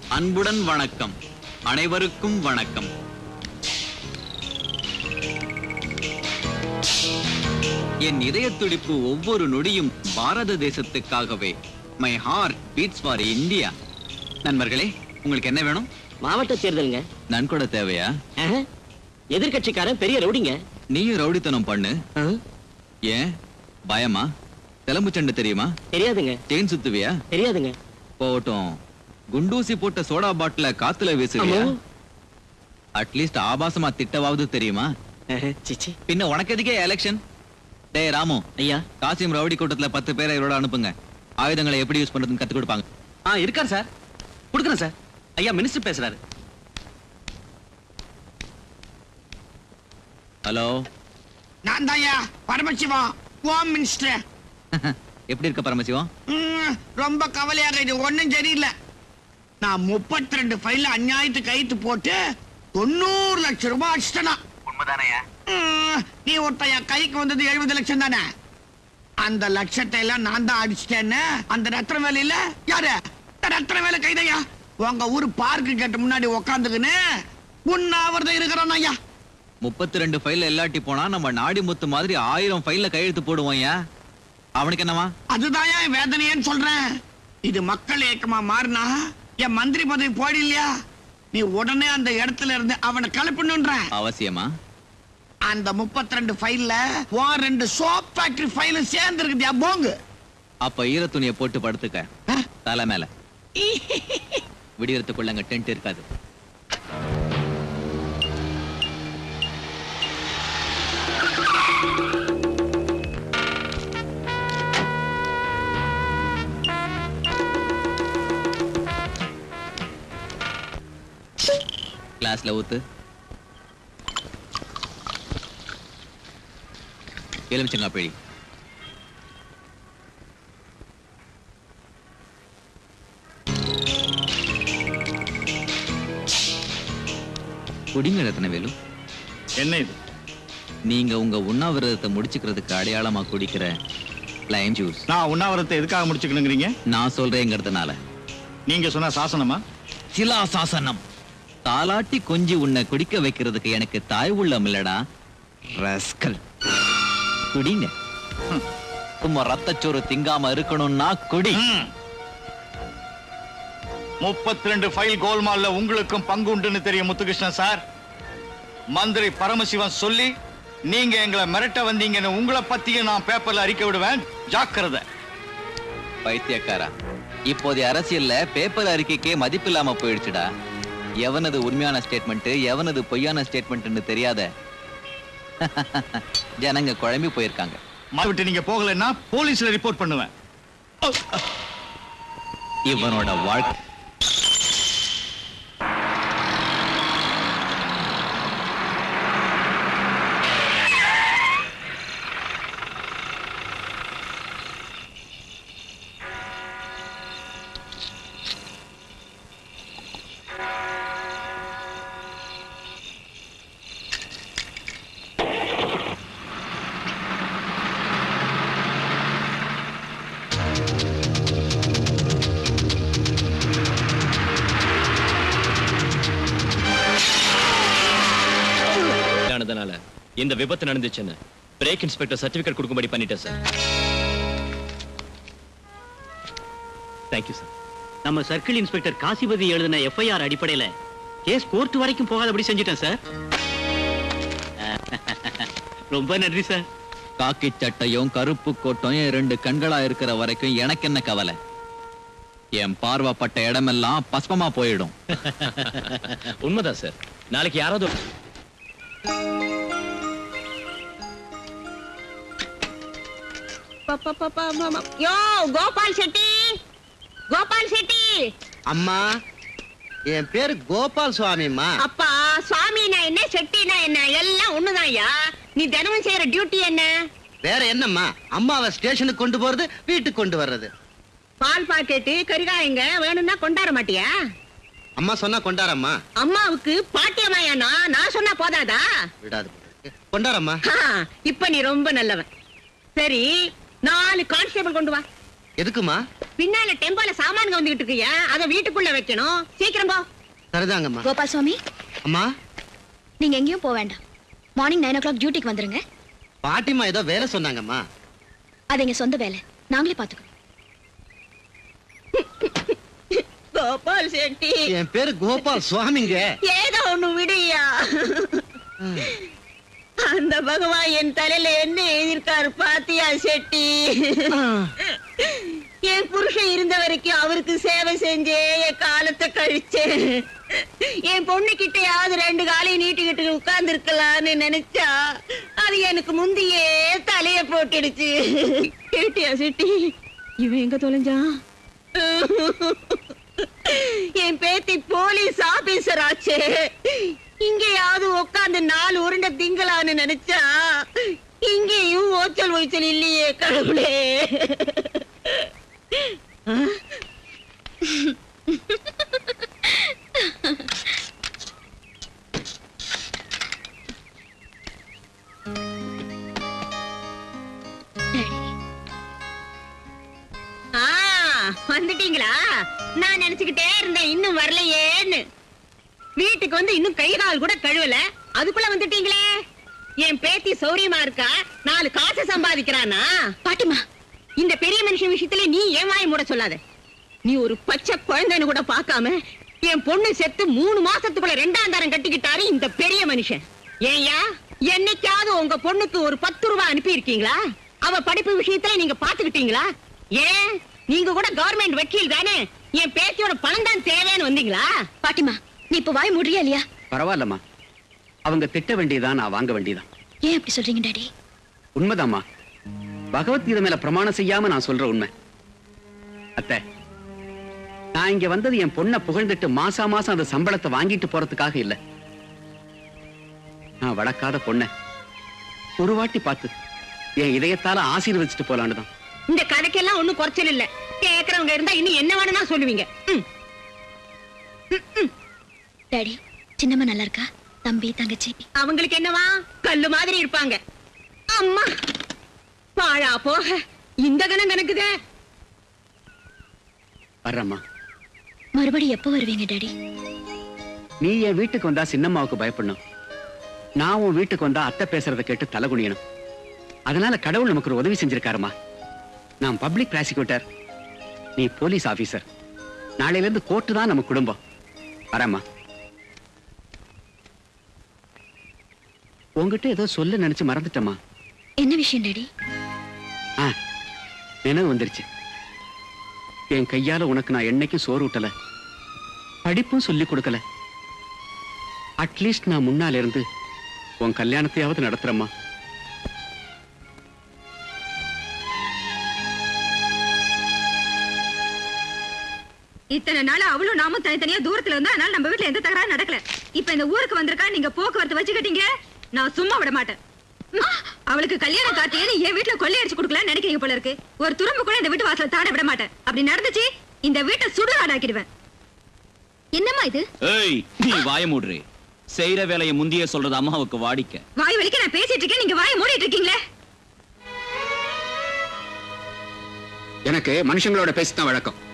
அன்புடன் வணக்கம் அனைவருக்கும் வணக்கம் என் இதய துடிப்பு ஒவ்வொரு நொடியும் பாரத தேசத்துக்காகவே my heart beats for India நண்பர்களே உங்களுக்கு என்ன வேணும் மாவட்ட தேர்தலுங்க நன்கொடை தேவையா ஆஹா. எதிர்க்கட்சிக்காரன் பெரிய ரவுடிங்க நீயும் ரவுடித்தனம் பண்ணு ஏன் பயமா தெலம்பு சண்டை தெரியுமா தெரியாதுங்க செயின் சுத்துவியா தெரியாதுங்க போகட்டும் குண்டூசி போட்ட சோடா பாட்டில காத்துல வீசுவியா ஆமா. அட்லீஸ்ட் ஆபாசமா திட்டவாவது தெரியுமா ஆஹா, சிச்சி பின்ன உனக்கு எதுக்கே எலெக்ஷன் டேய் ராமு ஐயா காசிம் ரவுடி கூட்டத்துல பத்து பேரை இவரோட அனுப்புங்க ஆயுதங்களை எப்படி யூஸ் பண்றதுன்னு கத்து கொடுப்பாங்க ஆ இருக்கார் சார் கொடுக்குறேன் சார் ஐயா மினிஸ்டர் பேசுறாரு ஹலோ நான் தாயா பரமசிவம் ஹோம் மினிஸ்டர் எப்படி இருக்க பரமசிவம் ம், ரொம்ப கவலையாக இது ஒண்ணும் சரியில்லை நான் முப்பத்தி ரெண்டு ஃபைல்ல அநியாயத்து கைத்து போட்டு தொண்ணூறு லட்சம் ரூபாய் அடிச்சிட்டனா ம், நீ ஒருத்தன் என் கைக்கு வந்தது எழுபது லட்சம் தானே அந்த லட்சத்தை எல்லாம் நான் தான் அடிச்சிட்டேன்னு அந்த ரத்ன வேலை இல்ல யாரு இந்த ரத்ன வேலை கைதையா உங்க ஊர் பார்க்கு கேட்ட முன்னாடி உக்காந்துக்கின்னு உண்ணாவிரதம் இருக்கிறான் ஐயா முப்பத்தி ரெண்டு ஃபைல்ல எல்லாட்டி போனா நம்ம நாடி முத்து மாதிரி ஆயிரம் ஃபைல்ல கையெழுத்து போடுவோம் ஏன் அவனுக்கு என்னவா அதுதான் என் வேதனையேன்னு சொல்றேன் இது மக்கள் இயக்கமா மாறினா என் மந்திரி பதவி போடில்லையா நீ உடனே அந்த இடத்துல இருந்து அவனை கலப்பணுன்ற அவசியமா அந்த 32 ரெண்டு ஃபைல்ல உன் ரெண்டு சோப் ஃபேக்டரி ஃபைலும் சேர்ந்து இருக்குதியா போங்கு அப்ப ஈர துணியை போட்டு படுத்துக்க ஆ? தலை மேல விடியறதுக்குள்ள அங்க டென்ட் இருக்காது கிளாஸ்ல ஊத்து எலுமிச்சங்கா பிழி குடிங்க ரத்னவேலு என்ன இது நீங்க உங்க உண்ணாவிரதத்தை முடிச்சுக்கிறதுக்கு அடையாளமா குடிக்கிற லைம் ஜூஸ் நான் உண்ணாவிரத்தை எதுக்காக முடிச்சுக்கணுங்கிறீங்க நான் சொல்றேங்கிறதுனால நீங்க சொன்ன சாசனமா சிலா சாசனம் தாலாட்டி கொஞ்சி உன்னை குடிக்க வைக்கிறதுக்கு எனக்கு தாய் உள்ளம் இல்லடா ரஸ்கல் குடிங்க ஹம். சும்மா ரத்தச்சோறு திங்காம இருக்கணும்னா குடி முப்பத்தி ரெண்டு ஃபைல் கோல்மால்ல உங்களுக்கும் பங்கு உண்டுன்னு தெரியும் முத்துகிருஷ்ணன் சார் மந்திரி பரமசிவன் சொல்லி நீங்க எங்களை மிரட்ட வந்தீங்கன்னு உங்களை பத்தியும் நான் பேப்பர்ல அறிக்கை விடுவேன் ஜாக்கிரதை பைத்தியக்காரா இப்போதைய அரசியல்ல பேப்பர் அறிக்கைக்கே மதிப்பில்லாம போயிடுச்சுடா எவனது உண்மையான ஸ்டேட்மெண்ட் எவனது பொய்யான ஸ்டேட்மெண்ட்னு தெரியாத ஜனங்க குழம்பி போயிருக்காங்க மழை விட்டு நீங்க போகலைன்னா போலீஸ்ல ரிப்போர்ட் பண்ணுவேன் இவனோட வாழ்க்கை ஆனதுனால இந்த விபத்து நடந்துச்சுன்னு பிரேக் இன்ஸ்பெக்டர் சர்டிபிகேட் கொடுக்கும்படி பண்ணிட்டேன் சார் தேங்க்யூ சார் நம்ம சர்க்கிள் இன்ஸ்பெக்டர் காசிபதி எழுதின எஃப்ஐஆர் அடிப்படையில கேஸ் கோர்ட் வரைக்கும் போகாதபடி செஞ்சுட்டேன் சார் ரொம்ப நன்றி சார் காக்கி சட்டையும் கருப்பு கோட்டும் என் ரெண்டு கண்களா இருக்கிற வரைக்கும் எனக்கு என்ன கவலை என் பார்வைப்பட்ட இடமெல்லாம் பஸ்பமா போயிடும் உண்மைதான் சார் நாளைக்கு யாராவது யோ கோபால் செட்டி கோபால் செட்டி அம்மா என் பேரு கோபால் சுவாமிம்மா அப்பா சுவாமினா என்ன செட்டினா என்ன எல்லாம் ஒண்ணுதான்யா நீ தினமும் செய்யற டியூட்டி என்ன வேற என்னம்மா அம்மாவை ஸ்டேஷனுக்கு கொண்டு போறது வீட்டுக்கு கொண்டு வர்றது பால் பாக்கெட்டு கரிகாயங்க வேணும்னா கொண்டாட மாட்டியா அம்மா சொன்னா கொண்டாரம்மா அம்மாவுக்கு பாட்டியமாயானா நான் சொன்னா போதாதா விடாது கொண்டாரம்மா ஹா, இப்ப நீ ரொம்ப நல்லவன் சரி நாலு கான்ஸ்டேபிள் கொண்டு வா எதுக்குமா பின்னால டெம்போல சாமான்ங்க வந்துகிட்டு இருக்கியா அத வீட்டுக்குள்ள வைக்கணும் சீக்கிரம் போ சரிதாங்கம்மா கோபால் சுவாமி அம்மா நீங்க எங்கேயும் போக வேண்டாம் மார்னிங் நைன் ஓ கிளாக் டியூட்டிக்கு வந்துருங்க பாட்டிமா ஏதோ வேலை சொன்னாங்கம்மா அது எங்க சொந்த வேலை நாங்களே பாத்துக்கிறோம் கோபால் செட்டி என் பேரு கோபால் சுவாமிங்க ஏதோ ஒண்ணு விடுயா அந்த பகவான் என் தலையில என்ன எழுதியிருக்காரு பாத்தியா செட்டி என் புருஷன் இருந்த வரைக்கும் அவருக்கு சேவை செஞ்சே என் காலத்தை கழிச்சேன் என் பொண்ணு கிட்டயாவது ரெண்டு காலையும் நீட்டிக்கிட்டு உட்கார்ந்து இருக்கலாம்னு நினைச்சா அது எனக்கு முந்தியே தலைய போட்டுடுச்சு கேட்டியா செட்டி இவன் எங்க தொலைஞ்சான் என் பேத்தி போலீஸ் ஆபீசர் ஆச்சே இங்கேயாவது உட்கார்ந்து நாலு உருண்டை திங்கலான்னு நினைச்சா இங்கேயும் ஓச்சல் ஓய்ச்சல் இல்லையே கடவுளே ஆ, வந்துட்டீங்களா நான் நினைச்சுக்கிட்டே இருந்தேன் இன்னும் வரலையேன்னு வீட்டுக்கு வந்து இன்னும் கை கால் கூட கழுவல அதுக்குள்ள வந்துட்டீங்களே என் பேத்தி சௌரியமா இருக்கா நாலு காசு சம்பாதிக்கிறானா பாட்டிமா இந்த பெரிய மனுஷன் விஷயத்துல நீ ஏன் வாய மூட சொல்லாத நீ ஒரு பச்சை குழந்தைன்னு கூட பார்க்காம என் பொண்ணு செத்து மூணு மாசத்துக்குள்ள ரெண்டாம் தரம் கட்டிக்கிட்டாரு இந்த பெரிய மனுஷன் ஏன்யா என்னைக்காவது உங்க பொண்ணுக்கு ஒரு பத்து ரூபாய் அனுப்பி இருக்கீங்களா அவ படிப்பு விஷயத்துல நீங்க பாத்துக்கிட்டீங்களா ஏன் நீங்க கூட கவர்மெண்ட் வக்கீல் தானே என் பேத்தியோட பணம் தான் தேவைன்னு வந்தீங்களா பாட்டிமா நீ இப்ப வாய் முடியா இல்லையா பரவாயில்லம்மா அவங்க திட்ட வேண்டியதான் நான் வாங்க வேண்டியதான் ஏன் அப்படி சொல்றீங்க டாடி உண்மைதாம்மா பகவத்கீதை மேல பிரமாணம் செய்யாம நான் சொல்ற உண்மை அத்தை நான் இங்க வந்தது என் பொண்ணை புகழ்ந்துட்டு மாசா மாசம் அந்த சம்பளத்தை வாங்கிட்டு போறதுக்காக இல்ல நான் வளர்க்காத பொண்ண ஒரு வாட்டி பார்த்து என் இதயத்தால ஆசீர்வதிச்சுட்டு போலான்னு தான் இந்த கதைக்கெல்லாம் ஒண்ணும் குறைச்சல் இல்ல கேக்குறவங்க இருந்தா இன்னும் என்ன வேணும்னா சொல்லுவீங்க ம். டாடி சின்னம்மா நல்லா இருக்கா தம்பி தங்கச்சி அவங்களுக்கு என்னவா கல்லு மாதிரி இருப்பாங்க அம்மா பாழா போக இந்த கணம் கணக்குதே வர்றம்மா மறுபடியும் எப்போ வருவீங்க டாடி நீ என் வீட்டுக்கு வந்தா சின்னம்மாவுக்கு பயப்படணும் நான் உன் வீட்டுக்கு வந்தா அத்தை பேசுறத கேட்டு தலை குனியணும் அதனால கடவுள் நமக்கு ஒரு உதவி செஞ்சிருக்காருமா நான் பப்ளிக் ப்ராசிக்யூட்டர் நீ போலீஸ் ஆபீசர் நாளையில இருந்து கோர்ட்டு தான் நம்ம குடும்பம் வரேம்மா உங்ககிட்ட ஏதோ சொல்ல நினைச்சு மறந்துட்டேம்மா என்ன விஷயம் டாடி ஆ நினைவு வந்துருச்சு என் கையால உனக்கு நான் என்னைக்கும் சோறு ஊட்டல படிப்பும் சொல்லி கொடுக்கல அட்லீஸ்ட் நான் முன்னால இருந்து உன் கல்யாணத்தையாவது நடத்துறேம்மா இத்தனை நாள் அவளும் நாமும் தனித்தனியா தூரத்துல இருந்தா அதனால நம்ம வீட்ல எந்த தகராறும் நடக்கல இப்ப இந்த ஊருக்கு வந்திருக்கா நீங்க போக்குவரத்து வச்சுக்கிட்டீங்க நான் சும்மா விட மாட்டேன் அவளுக்கு கல்யாணம் கார்த்திகை என் வீட்டுல கொள்ளையடிச்சு கொடுக்கலாம்னு நினைக்கிறீங்க போல இருக்கு ஒரு துரும்பு கூட இந்த வீட்டு வாசல தாட விட மாட்டேன் அப்படி நடந்துச்சு இந்த வீட்டை சுடுகாடாக்கிடுவேன் என்னம்மா இது ஏய் நீ வாய மூடுறே செய்யற வேலையை முந்தியே சொல்றது அம்மாவுக்கு வாடிக்க வாய் வலிக்க நான் பேசிட்டு இருக்கேன் நீங்க வாயை மூடிட்டு இருக்கீங்களே எனக்கு மனுஷங்களோட பேசித்தான் வழக்கம்